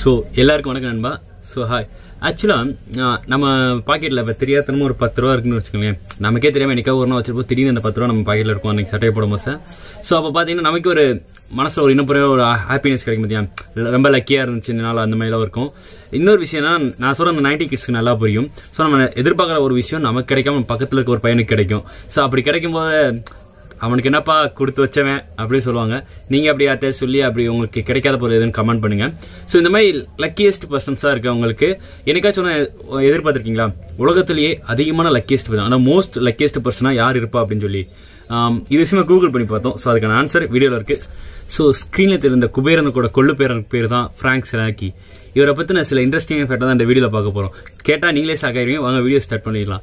so எல்லாருக்கும் வணக்கம் நண்பா ஸோ ஹாய் ஆக்சுவலாக நம்ம பாக்கெட்டில் இப்போ தெரியாதனமா ஒரு பத்து ரூபா இருக்குன்னு வச்சுக்கோங்களேன் நமக்கே தெரியாமல் என்னைக்கா ஒரு நாள் வச்சிருப்போம் திடீர்னு அந்த பத்து ரூபா நம்ம பாக்கெட்டில் இருக்கும் அன்னைக்கு சட்டையை போடும் சார் ஸோ அப்போ பார்த்தீங்கன்னா நமக்கு ஒரு மனசில் ஒரு இன்னும் ஒரு ஹாப்பினஸ் கிடைக்கும் பார்த்தியா ரொம்ப லக்கியாக இருந்துச்சு இந்த நாள் அந்த மாதிரிலாம் இருக்கும் இன்னொரு விஷயம்னா நான் சொல்ற அந்த நைன்டி கிட்ஸ்க்கு நல்லா புரியும் ஸோ நம்ம எதிர்பார்க்குற ஒரு விஷயம் நமக்கு கிடைக்காம நம்ம பக்கத்தில் இருக்க ஒரு பையனுக்கு கிடைக்கும் ஸோ அப்படி கிடைக்கும் போது அவனுக்கு என்னப்பா கொடுத்து வச்சவன் அப்படின்னு சொல்லுவாங்க நீங்க அப்படி யார்கிட்ட சொல்லி அப்படி உங்களுக்கு கிடைக்காத பொருள் எதுன்னு கமெண்ட் பண்ணுங்க ஸோ இந்த மாதிரி லக்கியஸ்ட் பர்சன்ஸா இருக்கவங்களுக்கு என்னைக்காச்சும் ஒன்று எதிர்பார்த்திருக்கீங்களா உலகத்திலேயே அதிகமான லக்கியஸ்ட் பர்சன் ஆனால் மோஸ்ட் லக்கியஸ்ட் பர்சனா யார் இருப்பா அப்படின்னு சொல்லி ஆம், இது விஷயமா கூகுள் பண்ணி பார்த்தோம் ஸோ அதுக்கான ஆன்சர் வீடியோல இருக்கு ஸோ ஸ்கிரீன்ல தெரிந்த குபேரனுக்கோட கொள்ளு பேரன் பேர் தான் பிராங்க் செனாக்கி இவரை பத்தின சில இன்ட்ரெஸ்டிங் ஃபேக்ட் தான் இந்த வீடியோல பார்க்க போறோம் கேட்டா நீங்களே ஷாக் ஆயிருவீங்க வாங்க வீடியோ ஸ்டார்ட் பண்ணிடலாம்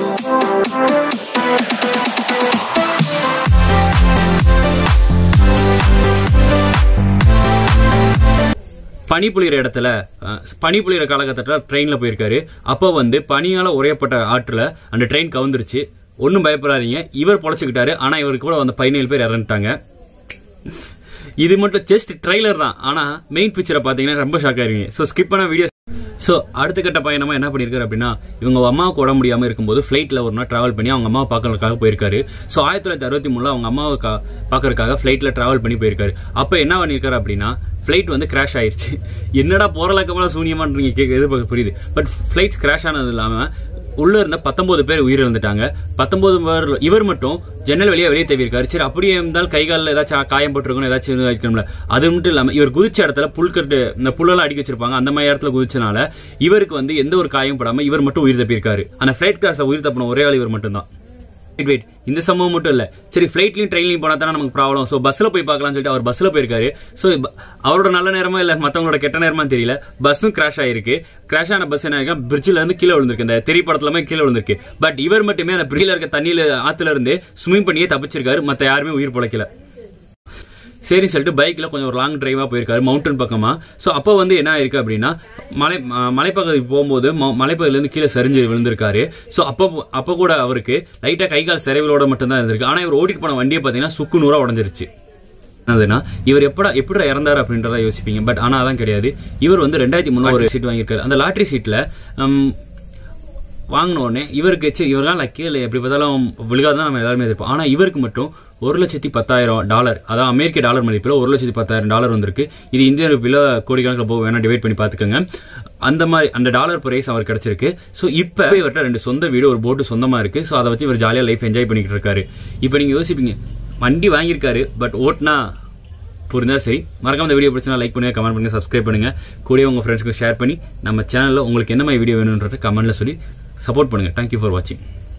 பனி பொழியிற இடத்துல அஹ், பனி பொழியிற காலகட்டத்தில் ட்ரெயின்ல போயிருக்காரு அப்போ வந்து பனியால உரையப்பட்ட ஆற்றுல அந்த ட்ரெயின் கவுந்துருச்சு ஒன்றும் பயப்படாதீங்க இவர் பொழைச்சுக்கிட்டாரு ஆனா இவருக்கு கூட வந்து பதினேழு பேர் இறந்துட்டாங்க இது மட்டும் ஜஸ்ட் ட்ரைலர் தான் ஆனா மெயின் பிக்சரை பாத்தீங்கன்னா ரொம்ப ஷாக் ஆயிருவீங்க ஸோ ஸ்கிப் பண்ண வீடியோ ஸோ அடுத்த கட்ட பயணமா என்ன பண்ணிருக்காரு அப்படின்னா இவங்க அம்மாவுக்கு உடம்பு முடியாம இருக்கும்போது ஃபிளைட்ல ஒரு நாள் டிராவல் பண்ணி அவங்க அம்மாவை பார்க்கறதுக்காக போயிருக்காரு ஸோ ஆயிரத்தி தொள்ளாயிரத்தி அறுபத்தி மூணுல அவங்க அம்மாவை கா- பார்க்கறதுக்காக ஃபிளைட்ல டிராவல் பண்ணி போயிருக்காரு அப்ப என்ன பண்ணிருக்காரு அப்படின்னா ஃபிளைட் வந்து கிராஷ் ஆயிருச்சு என்னடா போறலக்கமெல்லாம் சூனியமான்றீங்க கேட்க எதிர்பார்க்க புரியுது பட் ஃபிளைட் கிராஷ் ஆனது இல்லாம உள்ள இருந்த 19 பேர் உயிரிழந்துட்டாங்க 19 பேர் இவர் மட்டும் ஜன்னல் வழியா வெளியே தவிர்க்காரு சரி அப்படியே இருந்தாலும் கை காலில் ஏதாச்சும் காயம் போட்டிருக்கணும் ஏதாச்சும் இது வைக்கணும்ல அது மட்டும் இல்லாம இவர் குதிச்ச இடத்துல புல்கட்டு இந்த புல்லெல்லாம் அடிக்க வச்சிருப்பாங்க அந்த மாதிரி இடத்துல குதிச்சனால இவருக்கு வந்து எந்த ஒரு காயம் படாம இவர் மட்டும் உயிர் தப்பியிருக்காரு அந்த ஃபிளைட் கிராஸ்ல உயிர் தப்பின ஒரே ஆள் இவர் மட்டும் தான் வெயிட் வெயிட் இந்த சம்பவம் மட்டும் இல்ல சரி ஃபிளைட்லயும் ட்ரெயின்லயும் போனா தானே நமக்கு ப்ராப்ளம் சோ பஸ்ல போய் பார்க்கலாம்னு சொல்லிட்டு அவர் பஸ்ல போயிருக்காரு சோ அவரோட நல்ல நேரமா இல்ல மத்தவங்களோட கெட்ட நேரமா தெரியல பஸ்ஸும் கிராஷ் ஆயிருக்கு கிராஷ் ஆன பஸ் என்ன பிரிட்ஜ்ல இருந்து கீழே விழுந்திருக்கு இந்த தெரி படத்துல கீழே விழுந்திருக்கு பட் இவர் மட்டுமே அந்த பிரிட்ஜ்ல இருக்க தண்ணியில ஆத்துல இருந்து ஸ்விமிங் பண்ணியே தப்பிச்சிருக்காரு மத்த யாருமே உயிர் பிழைக்கல சரி சொல்லிட்டு பைக்ல கொஞ்சம் ஒரு லாங் டிரைவா போயிருக்காரு மவுண்டன் பக்கமா சோ அப்போ வந்து என்ன ஆயிருக்கு அப்படின்னா மலை ம- மலைப்பகுதிக்கு போகும்போது ம- மலைப்பகுதியில இருந்து கீழே சரிஞ்சு விழுந்திருக்காரு சோ அப்போ அப்போ கூட அவருக்கு லைட்டா கை கால் சிறைகளோட மட்டும் தான் இருந்திருக்கு ஆனா இவர் ஓட்டிட்டு போன வண்டியை பாத்தீங்கன்னா சுக்கு நூறா உடஞ்சிருச்சு என்னதுன்னா இவர் எப்படா எப்படி இறந்தாரு அப்படின்றத யோசிப்பீங்க பட் ஆனா அதான் கிடையாது இவர் வந்து ரெண்டாயிரத்தி மூணு ஒரு சீட் வாங்கியிருக்காரு அந்த லாட்டரி சீட்ல வாங்கின உடனே இவருக்கு சரி இவரெல்லாம் லக்கி இல்லை எப்படி பார்த்தாலும் விழுகாதான் நம்ம எல்லாருமே எதிர்ப்போம் ஆனா இவருக்கு மட்டும் ஒரு லட்சத்தி பத்தாயிரம் டாலர் அதான் அமெரிக்க டாலர் மதிப்பில் ஒரு லட்சத்தி பத்தாயிரம் டாலர் வந்திருக்கு இது இந்திய ரூபாயில கோடிக்கணக்கில் போக வேணா டிவைட் பண்ணி பாத்துக்கோங்க அந்த மாதிரி அந்த டாலர் பிரைஸ் அவர் கிடைச்சிருக்கு சோ இப்ப இவர்கிட்ட ரெண்டு சொந்த வீடு ஒரு போட்டு சொந்தமா இருக்கு சோ அதை வச்சு இவர் ஜாலியா லைஃப் என்ஜாய் பண்ணிக்கிட்டு இருக்காரு இப்போ நீங்க யோசிப்பீங்க வண்டி வாங்கியிருக்காரு பட் ஓட்டுனா புரிஞ்சா சரி மறக்காம இந்த வீடியோ பிடிச்சா லைக் பண்ணுங்க கமெண்ட் பண்ணுங்க சப்ஸ்கிரைப் பண்ணுங்க கூடவே உங்க ஃப்ரெண்ட்ஸ்க்கு ஷேர் பண்ணி நம்ம சேனல்ல உங்களுக்கு என்ன மாதிரி வீடியோ வேணும்ன்றத கமெண்ட்ல சொல்லி சப்போர்ட் பண்ணுங்க தேங்க்யூ ஃபார் வாட்சிங்